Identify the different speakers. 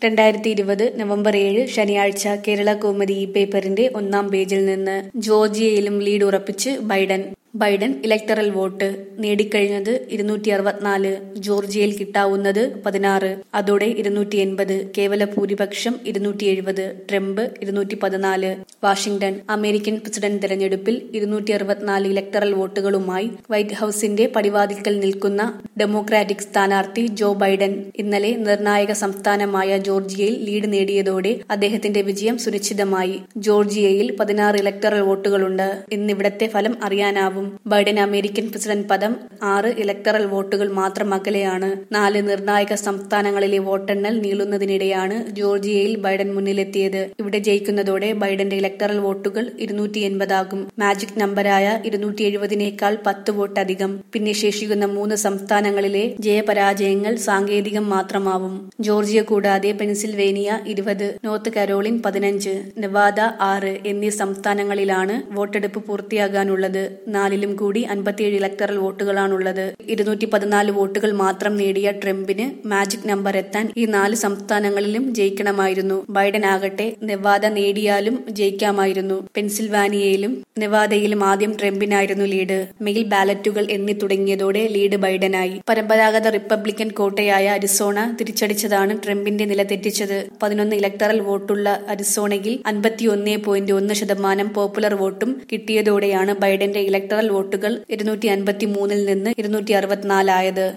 Speaker 1: രണ്ടായിരത്തി ഇരുപത് നവംബർ ഏഴ് ശനിയാഴ്ച കേരള കൗമുദി ഈ പേപ്പറിന്റെ ഒന്നാം പേജിൽ നിന്ന് ജോർജിയയിലും ലീഡ് ഉറപ്പിച്ച് ബൈഡൻ ബൈഡൻ ഇലക്ടറൽ വോട്ട് നേടിക്കഴിഞ്ഞത് ഇരുന്നൂറ്റി അറുപത്തിനാല് ജോർജിയയിൽ കിട്ടാവുന്നത് പതിനാറ് അതോടെ ഇരുന്നൂറ്റി എൺപത് കേവല ഭൂരിപക്ഷം ഇരുന്നൂറ്റി എഴുപത് ട്രംപ് ഇരുന്നൂറ്റി പതിനാല് വാഷിംഗ്ടൺ അമേരിക്കൻ പ്രസിഡന്റ് തെരഞ്ഞെടുപ്പിൽ ഇരുന്നൂറ്റി അറുപത്തിനാല് ഇലക്ടറൽ വോട്ടുകളുമായി വൈറ്റ് ഹൌസിന്റെ പടിവാതിൽക്കൽ നിൽക്കുന്ന ഡെമോക്രാറ്റിക് സ്ഥാനാർത്ഥി ജോ ബൈഡൻ ഇന്നലെ നിർണായക സംസ്ഥാനമായ ജോർജിയയിൽ ലീഡ് നേടിയതോടെ അദ്ദേഹത്തിന്റെ വിജയം സുനിശ്ചിതമായി ജോർജിയയിൽ പതിനാറ് ഇലക്ടറൽ വോട്ടുകളുണ്ട് ഇന്നിവിടത്തെ ഫലം അറിയാനാവും ബൈഡൻ അമേരിക്കൻ പ്രസിഡന്റ് പദം ആറ് ഇലക്ടറൽ വോട്ടുകൾ മാത്രം അകലെയാണ് നാല് നിർണായക സംസ്ഥാനങ്ങളിലെ വോട്ടെണ്ണൽ നീളുന്നതിനിടെയാണ് ജോർജിയയിൽ ബൈഡൻ മുന്നിലെത്തിയത് ഇവിടെ ജയിക്കുന്നതോടെ ബൈഡന്റെ ഇലക്ടറൽ വോട്ടുകൾ ഇരുന്നൂറ്റി എൺപതാകും മാജിക് നമ്പരായ ഇരുന്നൂറ്റി എഴുപതിനേക്കാൾ പത്ത് വോട്ട് അധികം പിന്നെ ശേഷിക്കുന്ന മൂന്ന് സംസ്ഥാനങ്ങളിലെ ജയപരാജയങ്ങൾ സാങ്കേതികം മാത്രമാവും ജോർജിയ കൂടാതെ പെൻസിൽവേനിയ ഇരുപത് നോർത്ത് കരോളിൻ പതിനഞ്ച് നെവാദ ആറ് എന്നീ സംസ്ഥാനങ്ങളിലാണ് വോട്ടെടുപ്പ് പൂർത്തിയാകാനുള്ളത് നാലിലും കൂടി അൻപത്തിയേഴ് ഇലക്ടറൽ വോട്ടുകളാണുള്ളത് ഇരുന്നൂറ്റി പതിനാല് വോട്ടുകൾ മാത്രം നേടിയ ട്രംപിന് മാജിക് നമ്പർ എത്താൻ ഈ നാല് സംസ്ഥാനങ്ങളിലും ജയിക്കണമായിരുന്നു ബൈഡൻ ആകട്ടെ നെവാദ നേടിയാലും ജയിക്കാമായിരുന്നു പെൻസിൽവാനിയയിലും നെവാദയിലും ആദ്യം ട്രംപിനായിരുന്നു ലീഡ് മെയിൽ ബാലറ്റുകൾ എണ്ണി തുടങ്ങിയതോടെ ലീഡ് ബൈഡനായി പരമ്പരാഗത റിപ്പബ്ലിക്കൻ കോട്ടയായ അരിസോണ തിരിച്ചടിച്ചതാണ് ട്രംപിന്റെ നില തെറ്റിച്ചത് പതിനൊന്ന് ഇലക്ടറൽ വോട്ടുള്ള അരിസോണയിൽ അൻപത്തിയൊന്ന് പോയിന്റ് ഒന്ന് ശതമാനം പോപ്പുലർ വോട്ടും കിട്ടിയതോടെയാണ് ബൈഡന്റെ ഇലക്ടറൽ വോട്ടുകൾ ഇരുന്നൂറ്റി അൻപത്തി മൂന്നിൽ നിന്ന് ഇരുന്നൂറ്റി അറുപത്തിനാലായത്